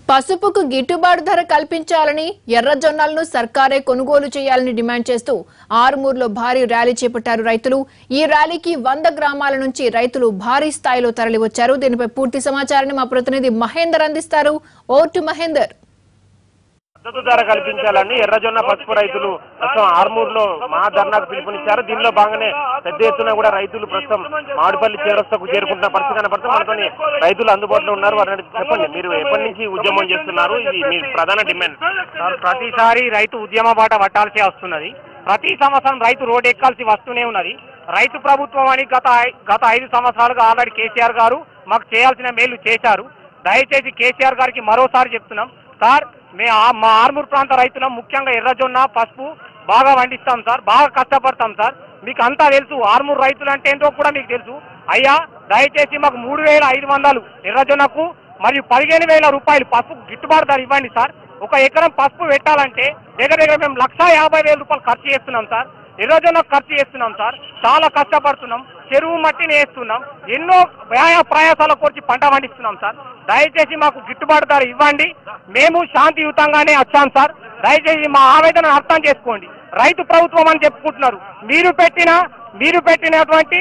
పసుపుకు గిట్టుబాటు ధర కల్పించాలని ఎర్ర జొన్నలను సర్కారే కొనుగోలు చేయాలని డిమాండ్ చేస్తూ ఆరుమూరులో భారీ ర్యాలీ చేపట్టారు రైతులు ఈ ర్యాలీకి వంద గ్రామాల నుంచి రైతులు భారీ స్థాయిలో తరలివచ్చారు దీనిపై పూర్తి సమాచారాన్ని మా ప్రతినిధి మహేందర్ అందిస్తారు ఓటు మహేందర్ మద్దతు ధర కల్పించాలని ఎర్రజొన్న పసుపు రైతులు ప్రస్తుతం ఆర్మూర్లో మహాధర్నాకు పిలుపునిచ్చారు దీనిలో భాగంగానే పెద్ద ఎత్తున కూడా రైతులు ప్రస్తుతం మామిడిపల్లి చేరస్తకు చేరుకుంటున్న పరిస్థితి కనపడుతుంది మనతోని రైతులు అందుబాటులో ఉన్నారు వారిని అడిగి చెప్పండి మీరు ఎప్పటి నుంచి ఉద్యమం చేస్తున్నారు ఇది మీ ప్రధాన డిమాండ్ సార్ ప్రతిసారి రైతు ఉద్యమ బాట పట్టాల్సి వస్తున్నది ప్రతి సంవత్సరం రైతు రోడ్ ఎక్కాల్సి వస్తూనే ఉన్నది రైతు ప్రభుత్వం అని గత ఐ- గత ఐదు సంవత్సరాలుగా ఆల్రెడీ కేసీఆర్ గారు మాకు చేయాల్సిన మేలు చేశారు దయచేసి కేసీఆర్ గారికి మరోసారి చెప్తున్నాం సార్ మే ఆ- మా ఆర్మూర్ ప్రాంత రైతులం ముఖ్యంగా ఎర్రజొన్న పసుపు బాగా పండిస్తాం సార్ బాగా కష్టపడతాం సార్ మీకు అంతా తెలుసు ఆర్మూర్ రైతులు అంటే ఏంటో కూడా మీకు తెలుసు అయ్యా దయచేసి మాకు మూడు వేల ఐదు వందలు ఎర్రజొన్నకు మరియు పదిహేను వేల రూపాయలు పసుపు గిట్టుబాటు ధర ఇవ్వండి సార్ ఒక ఎకరం పసుపు పెట్టాలంటే దగ్గర దగ్గర మేము లక్ష యాభై వేల రూపాయలు ఖర్చు చేస్తున్నాం సార్ ఎర్రజొన్న ఖర్చు చేస్తున్నాం సార్ చాలా కష్టపడుతున్నాం చెరువు మట్టిని వేస్తున్నాం ఎన్నో వ్యాయ ప్రయాసాల కోర్చి పంట పండిస్తున్నాం సార్ దయచేసి మాకు గిట్టుబాటు ధర ఇవ్వండి మేము శాంతియుతంగానే వచ్చాం సార్ దయచేసి మా ఆవేదనను అర్థం చేసుకోండి రైతు ప్రభుత్వం అని చెప్పుకుంటున్నారు మీరు పెట్టిన మీరు పెట్టినటువంటి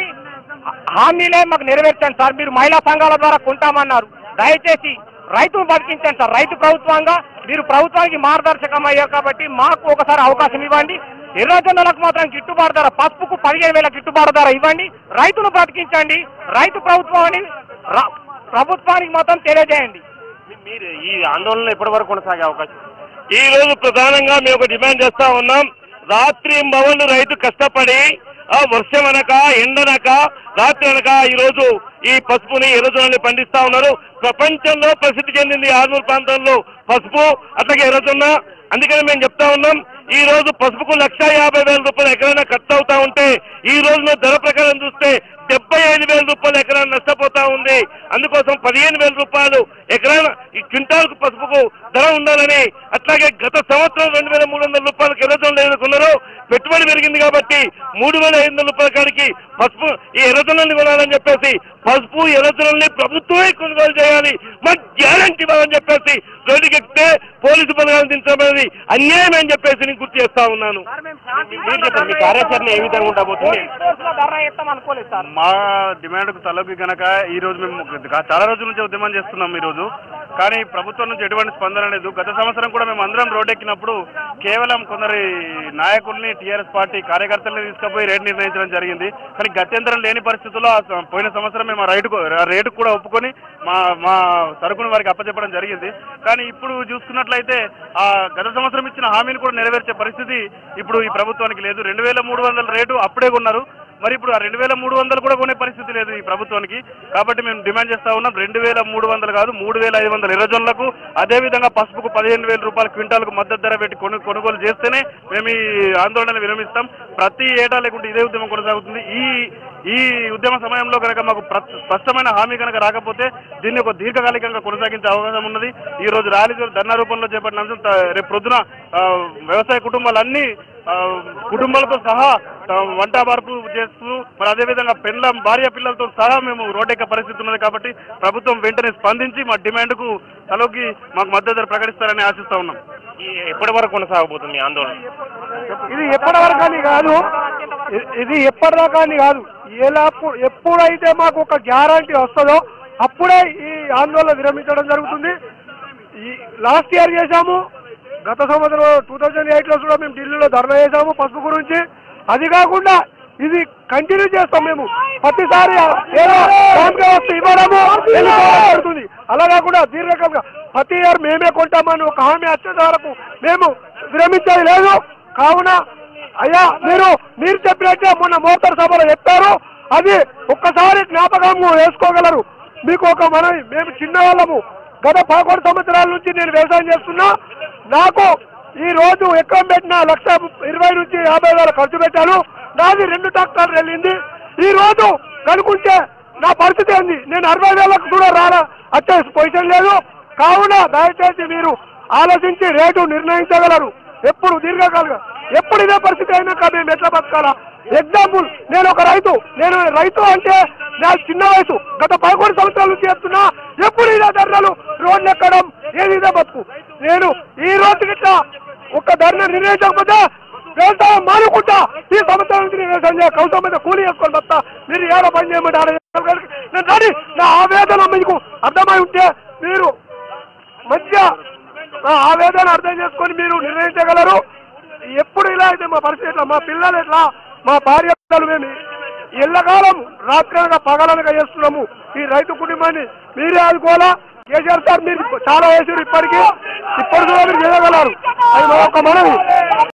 హామీలే మాకు నెరవేర్చండి సార్ మీరు మహిళా సంఘాల ద్వారా కొంటామన్నారు దయచేసి రైతును బతికించండి సార్ రైతు ప్రభుత్వంగా మీరు ప్రభుత్వానికి మార్గదర్శకం అయ్యారు కాబట్టి మాకు ఒకసారి అవకాశం ఇవ్వండి ఎర్రజొన్నలకు మాత్రం గిట్టుబాటు ధర పసుపుకు పదిహేను వేల గిట్టుబాటు ధర ఇవ్వండి రైతును బతికించండి రైతు ప్రభుత్వం అని ర- ప్రభుత్వానికి మాత్రం తెలియజేయండి మీ- మీరు ఈ ఆందోళన ఎప్పటి వరకు కొనసాగే అవకాశం ఉంది? ఈ రోజు ప్రధానంగా మేము ఒక డిమాండ్ చేస్తా ఉన్నాం రాత్రి మవళ్ళు రైతు కష్టపడి ఆ వర్షం అనక ఎండనక రాత్రి అనక ఈ రోజు ఈ పసుపుని ఎర్రజొన్నని పండిస్తా ఉన్నారు ప్రపంచంలో ప్రసిద్ధి చెందింది ఆర్మూర్ ప్రాంతంలో పసుపు అట్లాగే ఎర్రజొన్న అందుకని మేము చెప్తా ఉన్నాం ఈ రోజు పసుపుకు లక్ష యాభై వేల రూపాయలు ఎకరైనా ఖర్చు అవుతా ఉంటే ఈ రోజున ధర ప్రకారం చూస్తే డెబ్బై ఐదు వేల రూపాయలు ఎకరాన్ని నష్టపోతా ఉంది అందుకోసం పదిహేను వేల రూపాయలు ఎకరాన ఈ క్వింటాల్కు పసుపుకు ధర ఉండాలని అట్లాగే గత సంవత్సరం రెండు వేల మూడు వందల రూపాయలకు ఎర్రజొన్నలు ఎదుర్కొన్నారు పెట్టుబడి పెరిగింది కాబట్టి మూడు వేల ఐదు వందల రూపాయల కాడికి పసుపు ఈ ఎర్రజొన్నల్ని కొనాలని చెప్పేసి పసుపు ఎర్రజొన్నల్ని ప్రభుత్వమే కొనుగోలు చేయాలి మాకు గ్యారంటీ ఇవ్వాలని చెప్పేసి రోడ్డుకెక్కితే పోలీసు బలగాలను దించడం అన్యాయం అని చెప్పేసి నేను గుర్తు చేస్తా ఉన్నాను మీరు చెప్పండి మీ కార్యాచరణ ఏ విధంగా ఉండబోతుంది ధర ఎత్తాం అనుకోలేదు సార్ మా డిమాండ్కు తలపి గనక ఈ రోజు మేము గ- చాలా రోజుల నుంచి ఉద్యమం చేస్తున్నాం ఈ రోజు కానీ ప్రభుత్వం నుంచి ఎటువంటి స్పందన లేదు గత సంవత్సరం కూడా మేము అందరం రోడ్డెక్కినప్పుడు కేవలం కొందరి నాయకుల్ని టీఆర్ఎస్ పార్టీ కార్యకర్తల్ని తీసుకుపోయి రేటు నిర్ణయించడం జరిగింది కానీ గత్యంతరం లేని పరిస్థితుల్లో ఆ స- పోయిన సంవత్సరం మేము ఆ రైటు ఆ రేటు కూడా ఒప్పుకొని మా మా సరుకును వారికి అప్పచెప్పడం జరిగింది కానీ ఇప్పుడు చూసుకున్నట్లయితే ఆ గత సంవత్సరం ఇచ్చిన హామీని కూడా నెరవేర్చే పరిస్థితి ఇప్పుడు ఈ ప్రభుత్వానికి లేదు రెండు వేల మూడు వందల రేటు అప్పుడే కొన్నారు మరి ఇప్పుడు ఆ రెండు వేల మూడు వందలు కూడా కొనే పరిస్థితి లేదు ఈ ప్రభుత్వానికి కాబట్టి మేము డిమాండ్ చేస్తా ఉన్నాం రెండు వేల మూడు వందలు కాదు మూడు వేల ఐదు వందల ఎర్రజొన్నలకు అదేవిధంగా పసుపుకు పదిహేను వేల రూపాయల క్వింటాల్కు మద్దతు ధర పెట్టి కొను కొనుగోలు చేస్తేనే మేము ఈ ఆందోళన విరమిస్తాం ప్రతి ఏటా లేకుంటే ఇదే ఉద్యమం కొనసాగుతుంది ఈ ఈ ఉద్యమ సమయంలో కనుక మాకు ప్ర- స్పష్టమైన హామీ కనుక రాకపోతే దీన్ని ఒక దీర్ఘకాలికంగా కొనసాగించే అవకాశం ఉన్నది ఈ రోజు ర్యాలీ ధర్నా రూపంలో చేపట్టిన అంశం త- రేపు ప్రొద్దున ఆ, వ్యవసాయ కుటుంబాలన్నీ ఆ, కుటుంబాలతో సహా ఆ, వంట మార్పు చేస్తూ మరి అదేవిధంగా పెళ్ళ భార్య పిల్లలతో సహా మేము రోడ్డెక్క పరిస్థితి ఉన్నది కాబట్టి ప్రభుత్వం వెంటనే స్పందించి మా డిమాండ్కు తలొగ్గి మాకు మద్దతు ధర ప్రకటిస్తారని ఆశిస్తా ఉన్నాం ఈ ఎప్పటి వరకు కొనసాగబోతుంది మీ ఆందోళన ఇది ఎప్పటివరకు అని కాదు ఇ- ఇది ఎప్పటిదాకా అని కాదు ఎలా ఎప్పుడైతే మాకు ఒక గ్యారంటీ వస్తుందో అప్పుడే ఈ ఆందోళన విరమించడం జరుగుతుంది ఈ లాస్ట్ ఇయర్ చేశాము గత సంవత్సరం టూ థౌజండ్ ఎయిట్ లో కూడా మేము ఢిల్లీలో ధర్నా చేశాము పసుపు గురించి అది కాకుండా ఇది కంటిన్యూ చేస్తాం మేము ప్రతిసారి ఏదో కామ్ వ్యవస్థ ఇవ్వడము వెళ్ళిపోవడం జరుగుతుంది అలా కాకుండా దీర్ఘకాలంగా ప్రతి ఇయర్ మేమే కొంటామని ఒక హామీ వచ్చేంత వరకు మేము విరమించేది లేదు కావున అయ్యా మీరు మీరు చెప్పినట్టే మొన్న మోటార్ సభలో చెప్పారు అది ఒక్కసారి జ్ఞాపకం వేసుకోగలరు మీకు ఒక మనవి మేము చిన్న వాళ్ళము గత పదకొండు సంవత్సరాల నుంచి నేను వ్యవసాయం చేస్తున్నా నాకు ఈ రోజు ఎకరం పెట్టిన లక్ష ఇరవై నుంచి యాభై వేల ఖర్చు పెట్టాను నాది రెండు ట్రాక్టర్లు వెళ్ళింది ఈ రోజు కనుకుంటే నా పరిస్థితి ఏంది నేను అరవై వేలకు కూడా రాలా వచ్చే పొజిషన్ లేదు కావున దయచేసి మీరు ఆలోచించి రేటు నిర్ణయించగలరు ఎప్పుడు దీర్ఘకాలంగా ఎప్పుడు ఇదే పరిస్థితి అయినాక మేము ఎట్లా బతకాలా ఎగ్జాంపుల్ నేను ఒక రైతు నేను రైతు అంటే నా చిన్న వయసు గత పదకొండు సంవత్సరాల నుంచి చేస్తున్నా ఎప్పుడు ఇదే ధర్నాలు రోడ్లు ఎక్కడం ఏది ఇదే బతుకు నేను ఈ రోజు గిట్లా ఒక ధర్నా నిర్ణయించకపోతే వ్యవసాయం మానుకుంటా ఈ సంవత్సరం నుంచి నేను వ్యవసాయం చేయ కౌసం మీద కూలి చేసుకొని బతా మీరు ఏడో పని చేయమంటే ఆడ చేసుకోగలరు. నేను రెడీ నా ఆవేదన మీకు అర్థమై ఉంటే మీరు మంచిగా నా ఆవేదన అర్థం చేసుకొని మీరు నిర్ణయించగలరు ఎప్పుడు ఇలా అయితే మా పరిస్థితి ఎట్లా మా పిల్లలు ఎట్లా మా భార్య పిల్లలు మేము ఎల్లకాలం రాత్రనగా పగలనగా చేస్తున్నాము ఈ రైతు కుటుంబాన్ని మీరే ఆదుకోవాలా కేసీఆర్ సార్ మీరు చాలా వేసారు ఇప్పటికీ ఇప్పటి కూడా మీరు చేయగలరు అది మా యొక్క మనవి